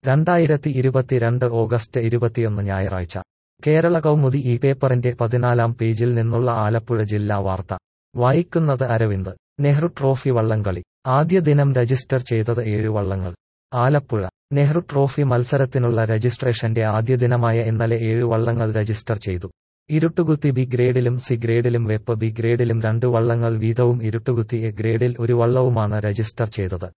രണ്ടായിരത്തി ഇരുപത്തിരണ്ട് ഓഗസ്റ്റ് ഇരുപത്തിയൊന്ന് ഞായറാഴ്ച കേരള കൗമുദി ഈ പേപ്പറിന്റെ പതിനാലാം പേജിൽ നിന്നുള്ള ആലപ്പുഴ ജില്ലാ വാർത്ത വായിക്കുന്നത് അരവിന്ദ് നെഹ്റു ട്രോഫി വള്ളംകളി ആദ്യ ദിനം രജിസ്റ്റർ ചെയ്തത് ഏഴ് വള്ളങ്ങൾ ആലപ്പുഴ നെഹ്റു ട്രോഫി മത്സരത്തിനുള്ള രജിസ്ട്രേഷന്റെ ആദ്യ ദിനമായ ഇന്നലെ ഏഴ് വള്ളങ്ങൾ രജിസ്റ്റർ ചെയ്തു ഇരുട്ടുകുത്തി ബി ഗ്രേഡിലും സി ഗ്രേഡിലും വെപ്പ് ബി ഗ്രേഡിലും രണ്ട് വള്ളങ്ങൾ വീതവും ഇരുട്ടുകുത്തി എ ഗ്രേഡിൽ ഒരു വള്ളവുമാണ് രജിസ്റ്റർ ചെയ്തത്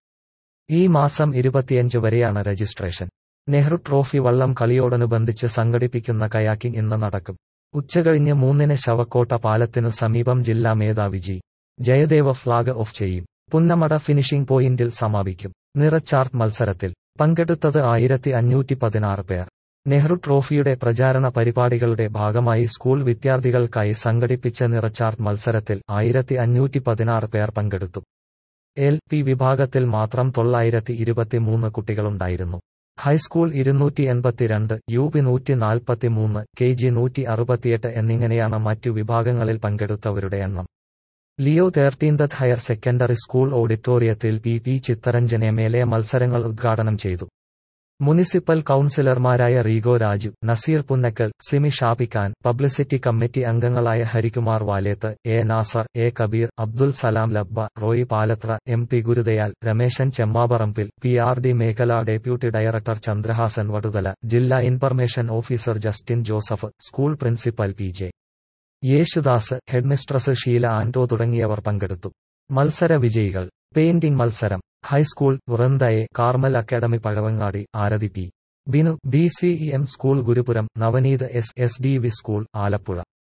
ഈ മാസം ഇരുപത്തിയഞ്ച് വരെയാണ് രജിസ്ട്രേഷൻ നെഹ്റു ട്രോഫി വള്ളം കളിയോടനുബന്ധിച്ച് സംഘടിപ്പിക്കുന്ന കയാക്കിംഗ് ഇന്ന് നടക്കും ഉച്ചകഴിഞ്ഞ് മൂന്നിന് ശവക്കോട്ട പാലത്തിനു സമീപം ജില്ലാ മേധാവി ജി ജയദേവ ഫ്ളാഗ് ഓഫ് ചെയ്യും പുന്നമട ഫിനിഷിംഗ് പോയിന്റിൽ സമാപിക്കും നിറച്ചാർട്ട് മത്സരത്തിൽ പങ്കെടുത്തത് ആയിരത്തി അഞ്ഞൂറ്റി പതിനാറ് പേർ നെഹ്റു ട്രോഫിയുടെ പ്രചാരണ പരിപാടികളുടെ ഭാഗമായി സ്കൂൾ വിദ്യാർത്ഥികൾക്കായി സംഘടിപ്പിച്ച നിറച്ചാർട്ട് മത്സരത്തിൽ ആയിരത്തി അഞ്ഞൂറ്റി പതിനാറ് പേർ പങ്കെടുത്തു എൽ പി വിഭാഗത്തിൽ മാത്രം തൊള്ളായിരത്തി ഇരുപത്തിമൂന്ന് കുട്ടികളുണ്ടായിരുന്നു ഹൈസ്കൂൾ ഇരുന്നൂറ്റി എൺപത്തിരണ്ട് യു പി നൂറ്റി നാൽപ്പത്തിമൂന്ന് കെ ജി നൂറ്റി അറുപത്തിയെട്ട് എന്നിങ്ങനെയാണ് മറ്റു വിഭാഗങ്ങളിൽ പങ്കെടുത്തവരുടെ എണ്ണം Leo thirteenth higher secondary school ഓഡിറ്റോറിയത്തിൽ P P Chitharanjan M L A മത്സരങ്ങൾ ഉദ്ഘാടനം ചെയ്തു മുനിസിപ്പൽ കൌൺസിലർമാരായ റീഗോ രാജു നസീർ പുന്നക്കൽ സിമി ഷാപിക്കാൻ പബ്ലിസിറ്റി കമ്മിറ്റി അംഗങ്ങളായ Harikumar Valeth A Nazar A Kabeer Abdul Salam Labba Roy Palathra M P Gurudayal Rameshan Chemmaparambil P R D മേഖല ഡെപ്യൂട്ടി ഡയറക്ടർ ചന്ദ്രഹാസൻ വടുതല ജില്ലാ information officer Justin Joseph school principal P J Yesudas headmistress Sheela Anto തുടങ്ങിയവർ പങ്കെടുത്തു മത്സര വിജയികൾ പെയിന്റിംഗ് മത്സരം ഹൈസ്കൂൾ വൃന്ദയെ Carmel academy Pazhavangadi Arathi P Binu B C E M school Gurupuram Navaneeth S S D V school Alappuzha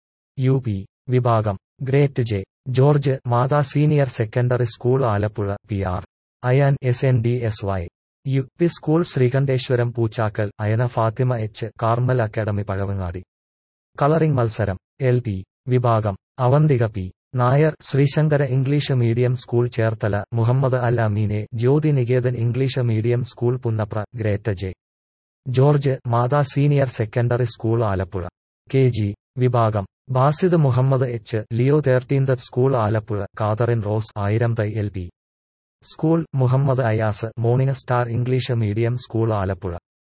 U P വിഭാഗം great J George Mata senior secondary school Alappuzha P R Ayaan S N D S Y U P school Sreekanteswaram Poochakkal Ayana Fathima H Carmel academy Pazhavangadi colouring മത്സരം L P വിഭാഗം Avanthika P Nair Sreesankara English medium school Cherthala Muhammad Al അമീനെ ജ്യോതി Niketan English medium school Punnapra Greta J George Mata senior secondary school Alappuzha K G വിഭാഗം Basid Muhammad H Leo thirteenth school Alappuzha Catherine Rose Aayiramthai L P school Muhammad Ayaz morning star English medium school Alappuzha